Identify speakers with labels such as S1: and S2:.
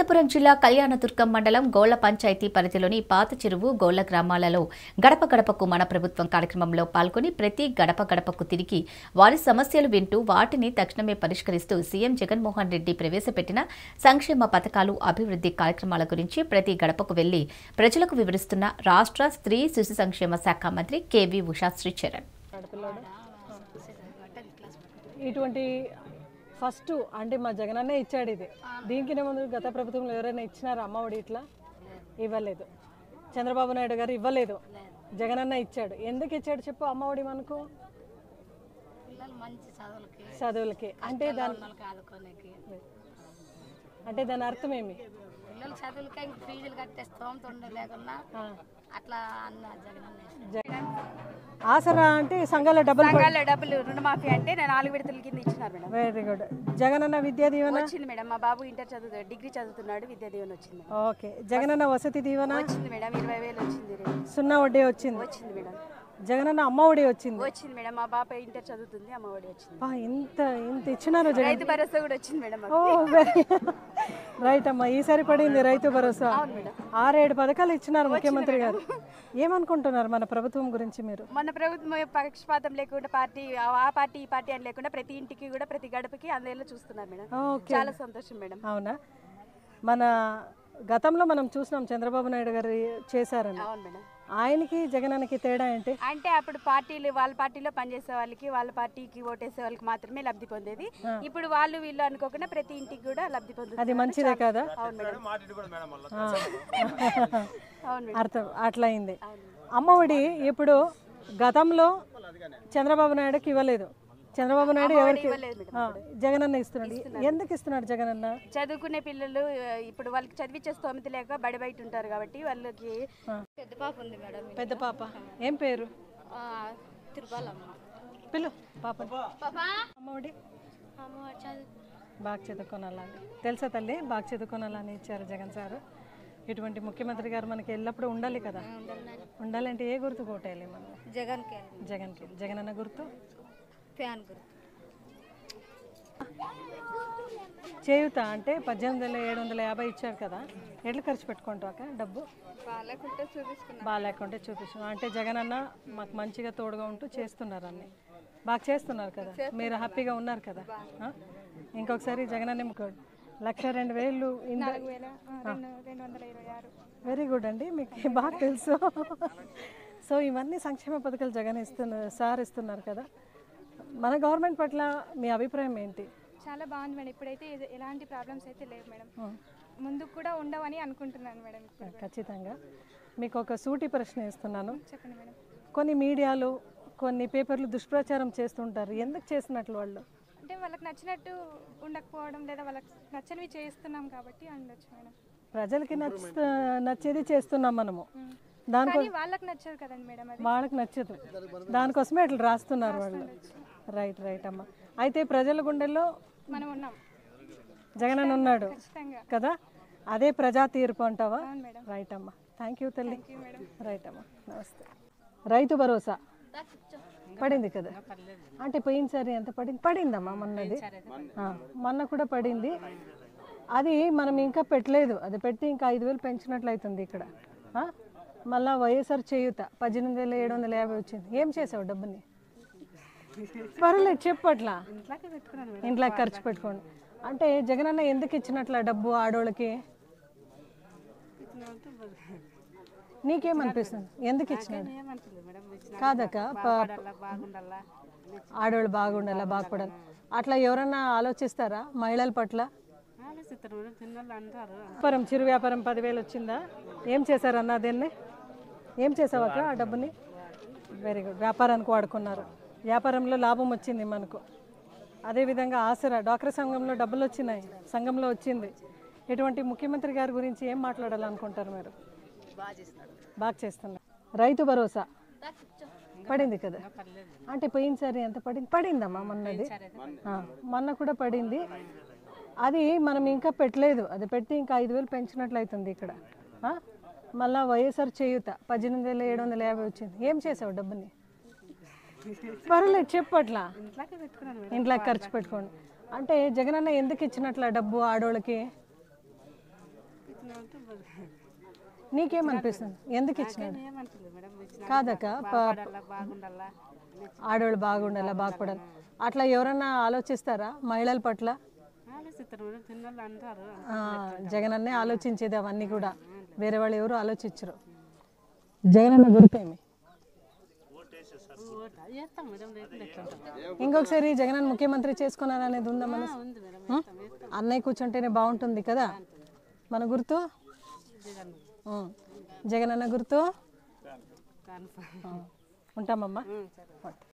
S1: అనంతపురం జిల్లా కళ్యాణదుర్గం మండలం గోళ్ల పంచాయతీ పరిధిలోని పాత చెరువు గోళ్ల గ్రామాలలో గడప గడపకు మన ప్రభుత్వం కార్యక్రమంలో పాల్గొని ప్రతి గడప గడపకు తిరిగి వారి సమస్యలు వింటూ వాటిని తక్షణమే పరిష్కరిస్తూ సీఎం జగన్మోహన్ రెడ్డి ప్రవేశపెట్టిన సంక్షేమ పథకాలు అభివృద్ధి కార్యక్రమాల గురించి ప్రతి గడపకు వెళ్లి ప్రజలకు వివరిస్తున్న రాష్ట్ర స్త్రీ శిశు సంక్షేమ శాఖ మంత్రి కేవీ ఉషా శ్రీచరణ్
S2: ఆడపిల్లాడు ఇటువంటి ఫస్ట్ అంటే మా జగనన్నే ఇచ్చాడు ఇది దీనికి ముందు గత ప్రభుత్వంలో ఎవరైనా ఇచ్చినారా అమ్మఒడి ఇట్లా ఇవ్వలేదు చంద్రబాబు నాయుడు గారు ఇవ్వలేదు జగనన్న ఇచ్చాడు ఎందుకు ఇచ్చాడు చెప్పు అమ్మఒడి మనకు
S3: పిల్లలు మంచి చదువులకి
S2: చదువులకి అంటే దాని
S3: వాళ్ళకి ఆదుకోనికి
S2: అంటే దాని అర్థం ఏమి
S3: పిల్లలు చదువులకి ఇంక ఫీజులు కట్టే స్తోమత ఉండే లేకున్నా
S2: ఆ.
S3: అట్లా అన్న జగన్ అన్న
S2: జగన్ ఆసరా అంటే సంఘాల డబ్బులు
S4: సంఘాల్లో డబ్బులు రుణమాఫీ అంటే నేను నాలుగు విడతల కింద ఇచ్చినారు మేడం
S2: వెరీ గుడ్ జగనన్న విద్యా దీవెన
S4: వచ్చింది మేడం మా బాబు ఇంటర్ చదువు డిగ్రీ చదువుతున్నాడు విద్యా దీవెన వచ్చింది మేడం.
S2: ఓకే జగనన్న వసతి దీవెన
S4: వచ్చింది మేడం ఇరవై వేలు వచ్చింది రే.
S2: సున్నా వడ్డీ వచ్చింది
S4: వచ్చింది మేడం
S2: జగనన్న అమ్మఒడి వచ్చింది
S4: వచ్చింది మేడం మా బాబు ఇంటర్ చదువుతుంది అమ్మఒడి వచ్చింది
S2: బా, ఇంత ఇంత ఇచ్చినారు జగన్
S4: రైతు భరోసా కూడా వచ్చింది మేడం మాకు.
S2: ఓ వెరీ రైట్ అమ్మా ఈసారి పడింది రైతు భరోసా ఆరేడు పథకాలు ఇచ్చినారు ముఖ్యమంత్రి గారు ఏమనుకుంటున్నారు మన ప్రభుత్వం గురించి మీరు
S4: మన ప్రభుత్వం పక్షపాతం లేకుండా పార్టీ ఆ పార్టీ ఈ పార్టీ అని లేకుండా ప్రతి ఇంటికి కూడా ప్రతి గడపకి అందేలా చూస్తున్నారు మేడం
S2: ఓకే
S4: చాలా సంతోషం మేడం
S2: అవునా మన గతంలో మనం చూసినాం చంద్రబాబు నాయుడు గారు చేశారని
S4: అవును మేడం
S2: ఆయనకి జగనన్నకి తేడా ఏంటి
S4: అంటే అప్పుడు పార్టీలు వాళ్ళ పార్టీలో పనిచేసే వాళ్ళకి వాళ్ళ పార్టీకి ఓటేసే వాళ్ళకి మాత్రమే లబ్ధి పొందేది ఇప్పుడు వాళ్ళు వీళ్ళు అనుకోకుండా ప్రతి ఇంటికి కూడా లబ్ధి పొందుతుంది
S2: అది మంచిదే కదా
S4: అవును మేడం
S2: ఆ.
S4: అవును మేడం
S2: అర్థం అట్లా అయింది అమ్మఒడి ఇప్పుడు గతంలో చంద్రబాబు నాయుడుకి ఇవ్వలేదు చంద్రబాబు నాయుడు ఎవరికి
S4: ఇవ్వలేదు మేడం
S2: ఆ, జగనన్న ఇస్తున్నాడు ఎందుకు ఇస్తున్నాడు జగనన్న
S4: చదువుకునే పిల్లలు ఆ, ఇప్పుడు వాళ్ళకి చదివించే స్తోమత లేక బడి బయట ఉంటారు కాబట్టి వాళ్ళకి
S3: పెద్ద పాప ఉంది మేడం
S2: పెద్ద పాప ఏం పేరు
S3: తిరుపాలమ్మ
S2: పిల్లు పాప అమ్మఒడి బాగా చదువుకోనాలని తెలుసా తల్లి బాగా చదువుకోనాలని ఇచ్చారు జగన్ సార్ ఇటువంటి ముఖ్యమంత్రి గారు మనకి ఎల్లప్పుడూ ఉండాలి కదా ఉండాలంటే ఏ గుర్తు కోటేయాలి మనం
S3: జగన్కి
S2: జగన్కి జగన్ అన్న గుర్తు
S3: ఫ్యాన్ గుర్తు
S2: చేయుత అంటే పద్దెనిమిది వేల ఏడు వందల యాభై ఇచ్చారు కదా ఎట్లా ఖర్చు పెట్టుకుంటాక డబ్బు
S4: బాగాలేకుంటే చూపించుకున్నాం
S2: బాగాలేకుంటే చూపిస్తున్నాం అంటే జగన్ అన్న మాకు మంచిగా తోడుగా ఉంటూ చేస్తున్నారు అన్ని బాగా చేస్తున్నారు కదా మీరు హ్యాపీగా ఉన్నారు కదా ఆ? ఇంకొకసారి జగన్ అన్న మీకు లక్ష రెండు వేలు వెరీ గుడ్ అండి మీకు బాగా తెలుసు సో ఇవన్నీ సంక్షేమ పథకాలు జగన్ ఇస్తున్నారు సార్ ఇస్తున్నారు కదా మన గవర్నమెంట్ పట్ల మీ అభిప్రాయం ఏంటి
S5: చాలా బాగుంది మేడం ఇప్పుడైతే ఎ- ఎలాంటి ప్రాబ్లమ్స్ అయితే లేవు మేడం ముందుకు కూడా ఉండవని అనుకుంటున్నాను మేడం ఇప్పుడు
S2: ఖచ్చితంగా మీకు ఒక సూటి ప్రశ్న ఇస్తున్నాను
S5: చెప్పండి మేడం
S2: కొన్ని మీడియాలు కొన్ని పేపర్లు దుష్ప్రచారం చేస్తుంటారు ఎందుకు చేసినట్లు వాళ్ళు
S5: అంటే వాళ్ళకి నచ్చినట్టు ఉండకపోవడం లేదా వాళ్ళకి నచ్చనివి చేస్తున్నాం కాబట్టి ఉండొచ్చు మేడం
S2: ప్రజలకి నచ్చ నచ్చేది చేస్తున్నాం మనము దానికో
S5: కానీ వాళ్ళకి నచ్చదు కదండి మేడం అది
S2: వాళ్ళకి నచ్చదు దానికోసమే అట్లా రాస్తున్నారు వాళ్ళు రైట్ రైట్ అమ్మ అయితే ప్రజల గుండెల్లో
S5: మనం ఉన్నాం
S2: జగన్ అని ఉన్నాడు
S5: ఖచ్చితంగా
S2: కదా అదే ప్రజా తీర్పు అంటావా
S5: అవును మేడం
S2: రైట్ అమ్మా థ్యాంక్ యూ తల్లి
S5: మేడం
S2: రైట్ అమ్మా నమస్తే రైతు భరోసా పడింది కదా అంటే పోయినసారి ఎంత పడింది పడిందమ్మా మొన్నది ఆ, మొన్న కూడా పడింది అది మనం ఇంకా పెట్టలేదు అది పెట్టి ఇంకా ఐదు వేలు పెంచినట్లు అవుతుంది ఇక్కడ ఆ? మళ్ళా వైఎస్ఆర్ చేయుత పద్దెనిమిది వేల ఏడు వందల యాభై వచ్చింది ఏం చేసావు డబ్బుని పర్లేదు చెప్పు అట్లా ఇంట్లో ఖర్చు పెట్టుకోండి అంటే జగనన్న ఎందుకు ఇచ్చినట్ల డబ్బు ఆడోళ్ళకి నీకేమనిపిస్తుంది ఎందుకు ఇచ్చినాడు కాదక్క ప- ఆడవాళ్ళు బాగుండాలా బాగుపడాలి అట్లా ఎవరన్నా ఆలోచిస్తారా మహిళల పట్ల వ్యాపారం చిరు వ్యాపారం పదివేలు వచ్చిందా ఏం చేశారు అన్న దీన్ని ఏం చేసావు అక్క ఆ డబ్బుని వెరీ గుడ్ వ్యాపారానికి వాడుకున్నారు వ్యాపారంలో లాభం వచ్చింది మనకు అదేవిధంగా ఆసరా డాక్టర్ సంఘంలో డబ్బులు వచ్చినాయి సంఘంలో వచ్చింది ఇటువంటి ముఖ్యమంత్రి గారి గురించి ఏం మాట్లాడాలనుకుంటారు మీరు బాగా చేస్తున్నారు రైతు భరోసా పడింది కదా అంటే పోయినసారి ఎంత పడింది పడిందమ్మా మొన్నది ఆ, మొన్న కూడా పడింది అది మనం ఇంకా పెట్టలేదు అది పెట్టి ఇంకా ఐదు వేలు పెంచినట్లు అవుతుంది ఇక్కడ ఆ? మళ్ళా వైఎస్ఆర్ చేయుత పద్దెనిమిది వేల ఏడు వందల యాభై వచ్చింది ఏం చేసావు డబ్బుని పర్లేదు చెప్పు అట్లా ఇంట్లో ఖర్చు పెట్టుకోండి అంటే జగనన్న ఎందుకు ఇచ్చినట్ల డబ్బు ఆడోళ్ళకి నీకేమనిపిస్తుంది ఎందుకు ఇచ్చినాడు కాదక్క ప- ఆడవాళ్ళు బాగుండాలా బాగుపడాలి అట్లా ఎవరన్నా ఆలోచిస్తారా మహిళల పట్ల ఆ, జగన్ అన్నే ఆలోచించేది అవన్నీ కూడా వేరే వాళ్ళు ఎవరు ఆలోచించరు జగన్ అన్న గుర్తేమి ఇంకొకసారి జగన్ అన్న ముఖ్యమంత్రి చేసుకున్నారు అనేది ఉందా మన ఉం? అన్నయ్య కూర్చుంటేనే బాగుంటుంది కదా మన గుర్తు ఉం. జగన్ అన్న గుర్తు ఆ. ఉంటామమ్మా